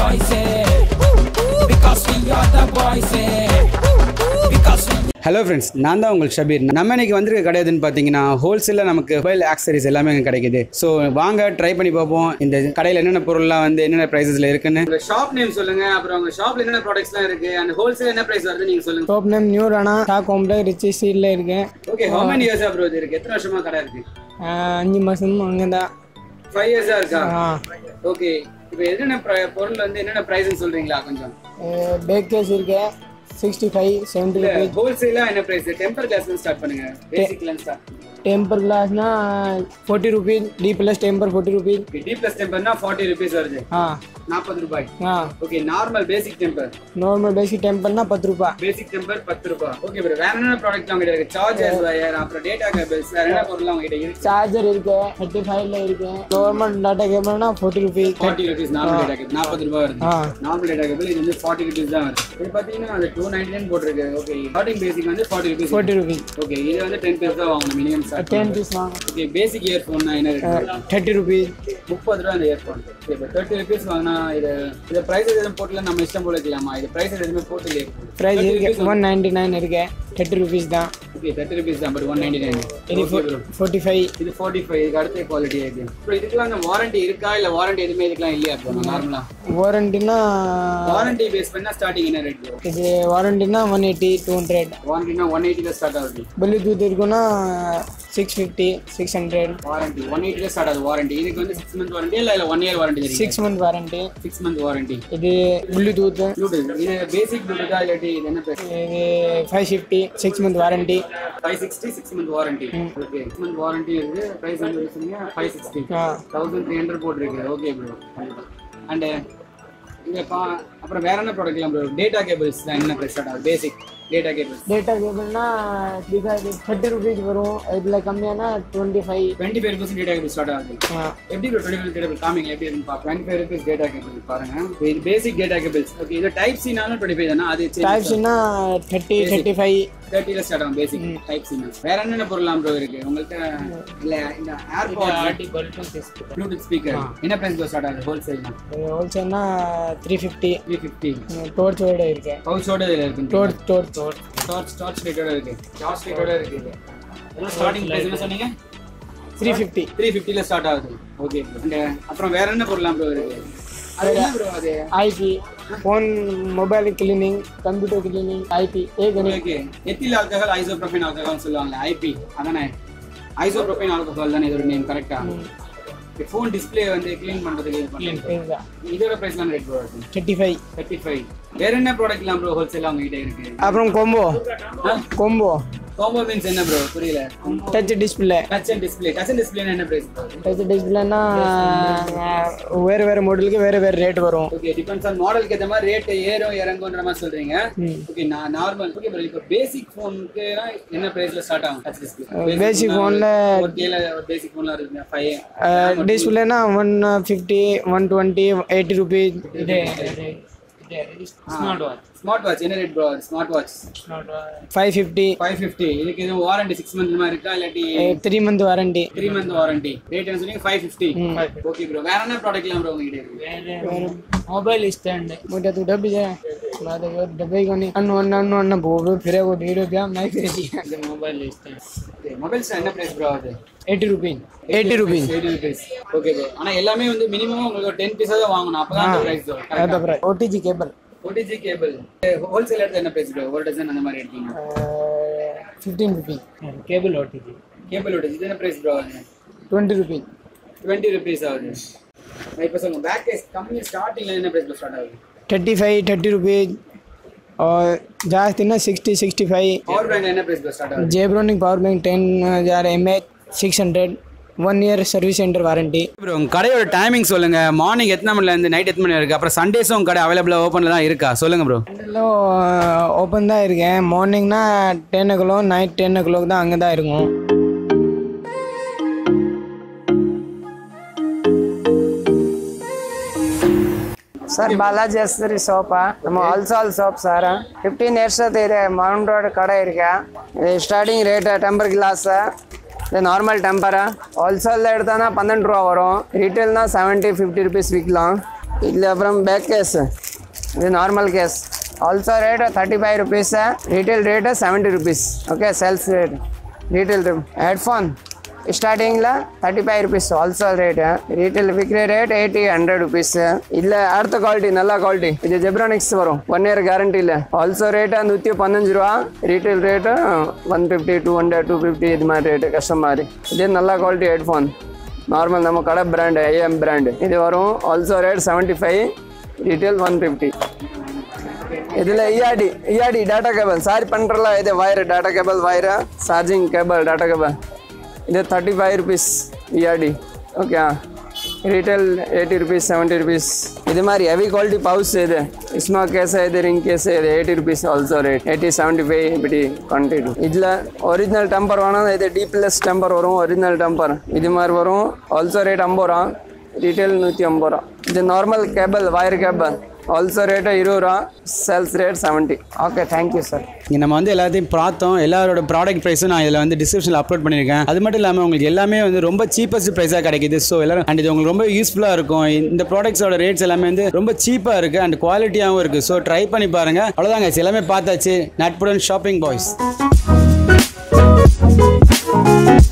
boys, eh. Because we are the boys, eh. Because we hello friends நான் தான் உங்கள் ஷபீர் நம்ம இன்னைக்கு வந்திருக்க கடை எதுன்னு பார்த்தீங்கன்னா ஹோல்சேலில் நமக்கு மொபைல் ஆக்சரிஸ் எல்லாமே இங்கே கிடைக்குது ஸோ வாங்க ட்ரை பண்ணி பார்ப்போம் இந்த கடையில் என்னென்ன பொருள்லாம் வந்து என்னென்ன ப்ரைஸஸில் இருக்குன்னு உங்கள் ஷாப் நேம் சொல்லுங்க அப்புறம் உங்கள் ஷாப்பில் என்னென்ன ப்ராடக்ட்ஸ்லாம் இருக்கு அந்த ஹோல்சேல் என்ன ப்ரைஸ் வருது நீங்கள் சொல்லுங்க டாப் நேம் நியூ ராணா டா காம்ப்ளெக்ஸ் ரிச்சி ஸ்ட்ரீட்டில் இருக்கேன் okay how many years bro இது இருக்கு எத்தனை வருஷமா கடை இருக்கு ஆஹ் அஞ்சு மாதம் அங்கே தான் ஃபைவ் இயர்ஸாக இருக்கா ஆ ஓகே இப்போ என்னென்ன pri- பொருள் வந்து என்னென்ன ப்ரைஸ்னு சொல்றீங்களா கொஞ்சம் பேக் கேஸ் இருக்கு சிக்ஸ்டி ஃபைவ் செவன்ட்டி ருபீஸ் ஹோல்சேலா என்ன பிரைஸ் டெம்பர் கிளாஸ்ல ஸ்டார்ட் பண்ணுங்க பேசிக்ல ஸ்டார்ட் டெம்பர் கிளாஸ்னா forty rupees T plus temper forty rupees T plus டெம்பர்னா ஃபார்ட்டி ருபீஸ் வருது ஆ நாற்பது ரூபாய் ஆ okay normal basic temper normal basic டெம்பர்னா பத்து ரூபா பேசிக் டெம்பர் பத்து ரூபாய் ஓகே ப்ரோ வேற என்ன ப்ராடக்ட் உங்ககிட்ட இருக்கு சார்ஜர் வயர் அப்புறம் டேட்டா கேபிள்ஸ் வேற என்ன பொருள் உங்ககிட்ட இருக்கு சார்ஜர் இருக்கு தேர்ட்டி ஃபைவ்ல இருக்கு கவர்மெண்ட் டாட்டா கேபிள்னா forty rupees forty rupees normal data cable நாற்பது ரூபாய் வருது ஆ நார்மல் டேட்டா கேபிள் இது வந்து ஃபார்ட்டி ருபீஸ் தான் வருது இது பார்த்தீங்கன்னா அது டூ நைன்டி நைன் போட்டிருக்கு ஓகே ஸ்டார்டிங் பேசிக் வந்து forty rupees forty rupees okay இது வந்து டென் பீஸ் தான் வாங்கணும் மினிமம் ஸ்டார்ட் டென் பீஸ் வாங்க ஓகே பேசிக் இயர்ஃபோன் என்ன ரேட் தேர்ட்டி ருபீஸ் முப்பது ரூபா அந்த இயர்ஃபோன் இப்போ தேர்ட்டி ருபீஸ் வாங்கினா இது இது ப்ரைஸ் எதுவும் போட்டுல நம்ம இஷ்டம் போல வைக்கலாமா இது ப்ரைஸ் எதுவுமே போட்டு இல்லையே ப்ரைஸ் இருக்கு ஒன் நைன்டி நைன் இருக்கு தேர்ட்டி ருபீஸ் தான் ஓகே தேர்ட்டி ருபீஸ் தான் பட் ஒன் நைன்டி நைன் இது ஃபோர்ட்டி ஃபைவ் இது ஃபார்ட்டி ஃபைவ் இதுக்கு அடுத்த குவாலிட்டி இருக்கு இப்போ இதுக்கெல்லாம் அந்த வாரண்டி இருக்கா இல்லை வாரண்டி எதுவுமே இதுக்கெல்லாம் இல்லையா இப்போ நார்மலா வாரண்டினா வாரண்டி பேஸ் பண்ணா ஸ்டார்டிங் என்ன ரேட் இது வாரண்டினா ஒன் எயிட்டி டூ ஹண்ட்ரட் வாரண்டினா ஒன் எயிட்டில ஸ்டார்ட் ஆகுது ப்ளூடூத் இருக்குன்னா six fifty six hundred warranty one எயிட்டில ஸ்டார்ட் ஆகுது வாரண்டி இதுக்கு வந்து சிக்ஸ் மந்த் வாரண்டி இல்லை இல்லை ஒன் இயர் வாரண்டி தெரியும் six month warranty six month warranty இது ப்ளூடூத் ப்ளூடூத் இது பேசிக் ப்ளூடூத்தா இல்லாட்டி இது என்ன பேர் இது five fifty six month warranty five sixty six month warranty okay six month warranty இருக்கு ப்ரைஸ் வந்து சொன்னீங்க five sixty ah thousand three hundred போட்டிருக்கு ஓகே ப்ரோ அண்டு இங்கே பா அப்புறம் வேற என்ன ப்ராடக்ட்லாம் ப்ரோ டேட்டா கேபிள்ஸ் தான் என்ன ப்ரைஸ் ஸ்டார்ட் ஆகுது பேசிக் டேட்டா கேபிள்ஸ் டேட்டா கேபிள்னா தேர்ட்டி ருபீஸ் வரும் இதில் கம்மியானா twenty five twenty five rupees data cable start ஆகுது எப்படி ப்ரோ டுவெண்ட்டி ஃபைவ் கேபிள் காமிங்க எப்படி இருக்குன்னு பார்ப்போம் twenty five rupees data cable பாருங்க இது பேசிக் டேட்டா கேபிள்ஸ் ஓகே இது டைப் சினாலும் டுவெண்ட்டி ஃபைவ் தானே அது டைப்ஸ்னா தேர்ட்டி தேர்ட்டி ஃபைவ் தேர்ட்டியில் ஸ்டார்ட் ஆகும் பேசிக் டைப் சினா வேற என்னென்ன பொருள்லாம் ப்ரோ இருக்கு உங்கள்கிட்ட இல்லை இந்த ஏர்பாட் ப்ளூடூத் ஸ்பீக்கர் என்ன ப்ரைஸ் ஸ்டார்ட் ஆகுது ஹோல்சேல்னா ஹோல்சேல்னா த்ரீ ஃபிஃப்டி த்ரீ ஃபிஃப்டி டோர்ச்சோட இருக்கு பவுச்சோட இதில் இருக்கு torch torch torch torch torch லைட்டோட இருக்கு டார்ச் லைட்டோட இருக்கு இது எல்லாம் ஸ்டார்டிங் ப்ரைஸ் என்ன சொன்னீங்க த்ரீ ஃபிஃப்டி த்ரீ ஃபிஃப்டியில் ஸ்டார்ட் ஆகுது ஓகே அண்ட் அப்புறம் வேற என்ன பொருளாம் ப்ரோ இருக்கு அது என்ன ப்ரோ அது IP phone mobile cleaning computer cleaning IP A கணி okay ethyl alcohol isopropyl alcohol சொல்லுவாங்க ஐபி அதானே ஐசோப்ரோபைன் ஆல்கஹால் தானே இதோட நேம் கரெக்டா ஃபோன் டிஸ்ப்ளே வந்து க்ளீன் பண்ணுறதுக்கு இது பண்ணுறது இதுதான் இதோட ப்ரைஸ்லாம் ரேட் ப்ரோ இருக்கு தேர்ட்டி ஃபைவ் தேர்ட்டி ஃபைவ் வேற என்ன ப்ராடக்ட்லாம் ப்ரோ ஹோல்சேல் உங்ககிட்ட இருக்கு அப்புறம் கொம்போ கொம்போ காம்போ மீன்ஸ் என்ன ப்ரோ புரியல touch display touch and display touch and display என்ன ப்ரைஸ் டச் டிஸ்பிளேனா வேறு வேறு மாடலுக்கு வேறு வேறு ரேட் வரும் ஓகே டிபெண்ட்ஸ் ஆன் மாடலுக்கு ஏற்ற மாதிரி ரேட் ஏறும் இறங்குன்ற மாதிரி சொல்றீங்க ஓகே நான் நார்மல் ஓகே ப்ரோ இப்போ பேசிக் ஃபோனுக்கு என்ன பிரைஸ்ல ஸ்டார்ட் ஆகும் டச் டிஸ்ப்ளே basic phone ல- ஒரு கேல ஒரு பேசிக் ஃபோன்ல இருக்கு ஃபைவ் டிஸ்பிளேனா one fifty one twenty eighty rupees smart watch smart watch என்ன rate bro smart watch five fifty five fifty இதுக்கு எதுவும் வாரண்டி சிக்ஸ் மந்த் மாதிரி இருக்கா இல்லாட்டி three month warranty three month warranty rate என்ன சொன்னீங்க ஃபைவ் ஃபிஃப்டி ஓகே ப்ரோ வேற என்ன ப்ராடக்ட்லாம் ப்ரோ உங்ககிட்ட இருக்கு मोबाइल स्टैंड मुझे तो डब जाए मैं तो वो डब्बे को नहीं अन्न अन्न अन्न अन्न बोल फिर वो वीडियो क्या मैं फिर दिया मोबाइल स्टैंड ஓகே மொபைல்ஸ் என்ன பிரைஸ் ப்ரோ ஆகுது eighty rupees eighty rupees eighty rupees okay bro ஆனா எல்லாமே வந்து மினிமம் உங்களுக்கு ஒரு டென் பீஸாக தான் வாங்கணும் அப்பதான் அந்த பிரைஸ் வரும் O T G cable OTG cable wholesale எடுத்து என்ன பிரைஸ் ப்ரோ ஒரு டசன் அந்த மாதிரி எடுத்தீங்க fifteen rupees cable O T G cable OTG இது என்ன பிரைஸ் ப்ரோ ஆகுது ट्वेंटी रुपीज டுவெண்ட்டி ருபீஸ் ஆகுது நான் இப்போ சொல்லுங்க பேக் கேஸ் கம்மி ஸ்டார்டிங்ல என்ன பிரைஸ் ஸ்டார்ட் ஆகுது थर्टी फाइव थर्टी रुपीज और जास्ती ना sixty sixty five power bank என்ன பிரைஸ் ஸ்டார்ட் ஆகுது जेब्रोनिक पावर बैंक टेन हज़ार M H six hundred one year service centre warranty bro உங்க கடையோட டைமிங் சொல்லுங்க மார்னிங் எத்தனை மணில இருந்து நைட் எத்தனை மணி இருக்கு அப்புறம் சண்டேஸும் உங்க கடை அவைலபிளா ஓப்பன்ல தான் இருக்கா சொல்லுங்க ப்ரோ ரெண்டிலும் ஓப்பன் தான் இருக்கேன் மார்னிங்னா ten o'clock night ten o'clock தான் அங்கே தான் இருக்கும் ಸರ್ ಬಾಲಾಜಿ ಹೆಸರಿ ಸೋಪ ನಮ್ಮ wholesale shop sir fifteen years ಇದೆ ಮೌಂಟ್ ರೋಡ್ ಕಡೆ ಇருக்கு ஸ்டார்டிங் ரேட்டு டெம்பர் கிளாஸு இது நார்மல் டெம்பரு ஹோல்சேலில் எடுத்தோன்னா பன்னெண்டு ரூபா வரும் ரீட்டெயில்னா செவன்ட்டி ஃபிஃப்டி ருபீஸ் விற்கலாம் ಇಲ್ಲಿ அப்புறம் பேக் கேஸ் இது normal case also rate thirty five rupees retail rate seventy rupees okay sales rate retail headphone ஸ்டார்டிங்கில் thirty five rupees wholesale rate retail விற்கிற ரேட் எயிட்டி ஹண்ட்ரட் ருபீஸ் இல்லை அடுத்த quality நல்ல quality இது ஜெப்ரானிக்ஸ் வரும் one year கேரண்டியில் wholesale rate நூற்றி பதினஞ்சு ரூபா retail rate one fifty two hundred two fifty இது மாதிரி ரேட்டு கஷ்டம் மாதிரி இது நல்ல குவாலிட்டி ஹெட்ஃபோன் நார்மல் நம்ம கடை பிராண்டு ஏஎம் பிராண்டு இது வரும் also rate seventy five retail one fifty இதில் இஆர்டி இஆர்டி டேட்டா கேபிள் சாரி பண்ணுறல இது wire data cable wire charging cable data cable இது thirty five rupees ERT okay retail eighty rupees seventy rupees இது மாதிரி heavy quality pouch இது ஸ்மா case இது ரிங் கேஸ் இது eighty rupees also rate eighty seventy five இப்படி quantity இதில் original temper வேணும் இது டி ப்ளஸ் டெம்பர் வரும் ஒரிஜினல் டெம்பர் இது மாதிரி வரும் ஆல்சோ ரேட் ஐம்பது ரூபா ரீட்டைல் நூற்றி ஐம்பது ரூபா இது normal cable wire cable also rate இருபது ரூபா sales rate seventy okay thank you sir இங்கே நம்ம வந்து எல்லாத்தையும் பார்த்தோம் எல்லாரோட ப்ராடக்ட் ப்ரைஸும் நான் இதில் வந்து டிஸ்கிரிப்ஷனில் அப்லோட் பண்ணியிருக்கேன் அது மட்டும் இல்லாமல் உங்களுக்கு எல்லாமே வந்து ரொம்ப சீப்பஸ்ட் ப்ரைஸாக கிடைக்குது ஸோ எல்லாரும் அண்ட் இது உங்களுக்கு ரொம்ப யூஸ்ஃபுல்லாக இருக்கும் இந்த ப்ராடக்ட்ஸோட ரேட்ஸ் எல்லாமே வந்து ரொம்ப சீப்பாக இருக்குது அண்ட் குவாலிட்டியாகவும் இருக்குது ஸோ ட்ரை பண்ணி பாருங்கள் அவ்வளோதாங்க எல்லாமே பார்த்தாச்சு நட்புடன் ஷாப்பிங் பாய்ஸ்